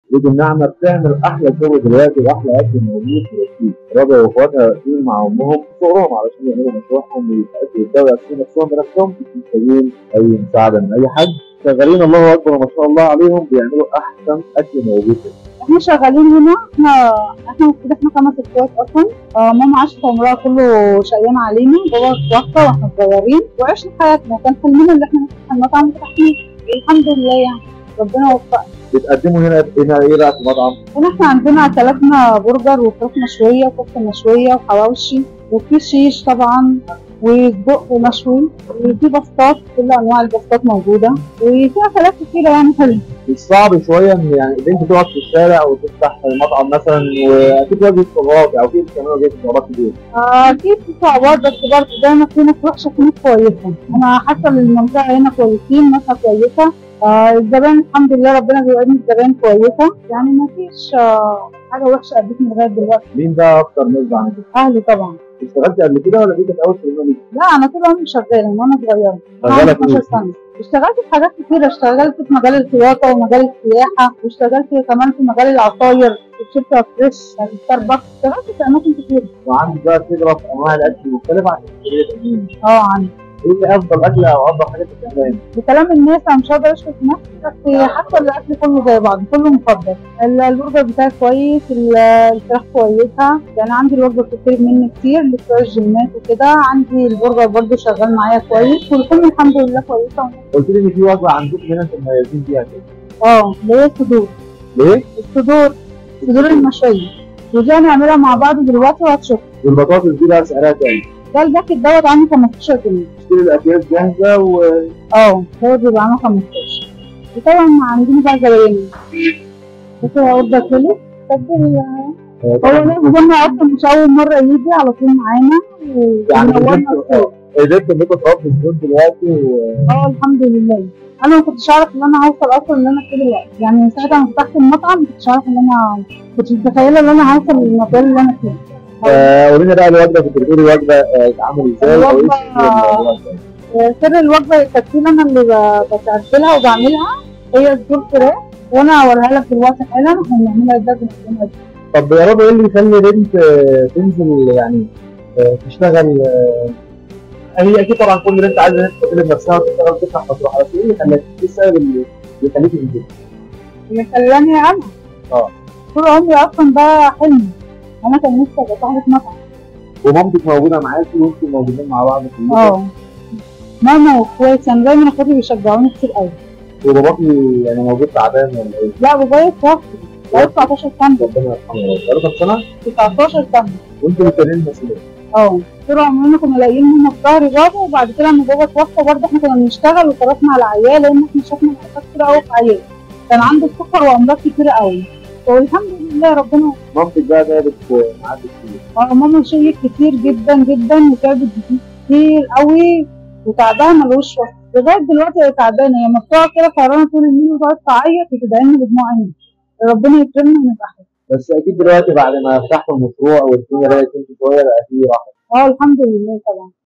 ودي النعمه بتعمل احلى شغل دلوقتي واحلى اكل موجود في الرصيف رابع واخواتها واقفين مع امهم صغرهم علشان يعملوا مشروعهم ويبداوا يأسسوا نفسهم بنفسهم مش محتاجين اي مساعده من اي حد شغالين الله اكبر ما شاء الله عليهم بيعملوا احسن اكل موجود احنا شغالين هنا احنا احنا المفروض احنا خمس اخوات اصلا آه ماما عاشت عمرها كله شقيان علينا بابا توفى واحنا صغيرين وعشنا حياتنا وكان حلمنا ان احنا نفتح المطعم وفتحناه الحمد لله يعني ربنا وفقنا بتقدموا هنا هنا ايه بقى في المطعم؟ هنا احنا عندنا اكلاتنا برجر وفراخ مشويه وكفته مشويه وحواوشي وفي شيش طبعا وسجق مشوي وفي بسطات كل انواع البسطات موجوده وفي اكلات كتيره يعني حلوه مش صعب شويه ان يعني بنت تقعد في الشارع وتفتح مطعم مثلا واكيد واجهه صعوبات او اكيد كمان واجهه صعوبات كتير آه، اكيد في صعوبات بس برضه دايما في ناس وحشه في ناس كويسه انا حاسه ان المنطقه هنا كويسين ناسها كويسه آه الزبائن الحمد لله ربنا بيوعدني الزبائن كويسه يعني ما فيش آه حاجه وحشه قابلتني لغايه دلوقتي مين بقى اكتر ناس عندك؟ اهلي طبعا اشتغلت قبل كده ولا دي كانت اول شغلانه ليك؟ لا انا طول عمري شغاله من وانا صغيره أنا شغالة عندي في 12 سنه اشتغلت في حاجات كتيرة اشتغلت في مجال الخياطة ومجال السياحة واشتغلت كمان في مجال العصاير في شركة فريش في ستاربكس اشتغلت في أماكن كتير وعندك بقى خبره في انواع الاكل المختلفه عشان تشتغلي تأمين. اه عندي ايه افضل اكله او افضل حاجه بتعملها هنا؟ بكلام الناس انا مش هقدر اشكر في نفسي بس حتى الاكل كله زي بعض كله مفضل ال- البرجر بتاعي كويس ال- الفراخ كويسه يعني عندي البرجر بتطلب مني كتير لبتوع الجيمات وكده عندي البرجر برضو شغال معايا كويس والكل الحمد لله كويسه قلت لي ان في وجبه عندكم هنا انتم مميزين بيها كده اه اللي هي الصدور ليه؟ الصدور الصدور المشويه ودي هنعملها مع بعض دلوقتي وهتشوف والبطاطس دي بقى سعرها كام؟ ده الباكت دوت عامل 15 جنيه تشتري الاكياس جاهزه و اه دوت بيبقى عامل 15 وطبعا عندنا بقى زباين بس هو اوردر كله طب هو ناس قلنا اصلا مش اول مره يجي على طول معانا يعني ونورنا قدرت السوق. قدرت انكم تقفوا الزبون دلوقتي و اه الحمد لله انا ما كنتش اعرف ان انا هوصل اصلا ان انا كده دلوقتي يعني من ساعه ما فتحت المطعم ما كنتش اعرف ان انا كنت متخيله ان انا هوصل للمكان اللي انا فيه آه، قولي لنا بقى الوجبه كنت بتقولي وجبه آه، اتعمل ازاي او ايه الوجبة- السر الوجبة؟ سر الوجبه التكفيل انا اللي ب- بتعدلها وبعملها هي صدور فراخ وانا هوريها لك دلوقتي حالا احنا بنعملها ازاي بنعملها ازاي طب يا رب ايه اللي يخلي بنت آه، تنزل يعني آه، تشتغل آه، هي اكيد طبعا كل بنت عايزه إنها تستقل بنفسها وتشتغل تفتح مشروع بس ايه اللي خلاك ايه السبب اللي اللي يخليكي تنزلي؟ اللي خلاني انا اه. طول عمري اصلا ده حلمي انا كان نفسي ابقى صاحبة مطعم ومامتك موجوده معاكي وانتوا موجودين مع بعض كلكم اه ماما واخواتي كان دايما اخواتي بيشجعوني كتير قوي وباباكي يعني موجود تعبان ولا ايه؟ لا بابايا توفى بقى 19 سنه ربنا يرحمه بقاله كام سنه 19 سنه وانتوا الاثنين مسؤولين اه طول عمرنا كنا لاقيين منها في ظهر بابا وبعد كده لما بابا توفى برضه احنا كنا بنشتغل وصرفنا على العيال لان احنا شفنا مأساة كتير قوي في عيال كان عنده السكر وامراض كتير قوي والحمد لله ربنا مامتك بقى تعبت معاك كتير اه ماما شيلت كتير جدا جدا وتعبت كتير قوي وتعبها ملوش وقت لغايه دلوقتي هي تعبانه هي لما بتقعد كده سهرانه طول الليل وتقعد تعيط وتدعي لنا بدموع عينيها ربنا يكرمنا ونبقى احسن بس اكيد دلوقتي بعد ما فتحتوا المشروع والدنيا بدات تمشي شويه بقى في راحه اه الحمد لله طبعا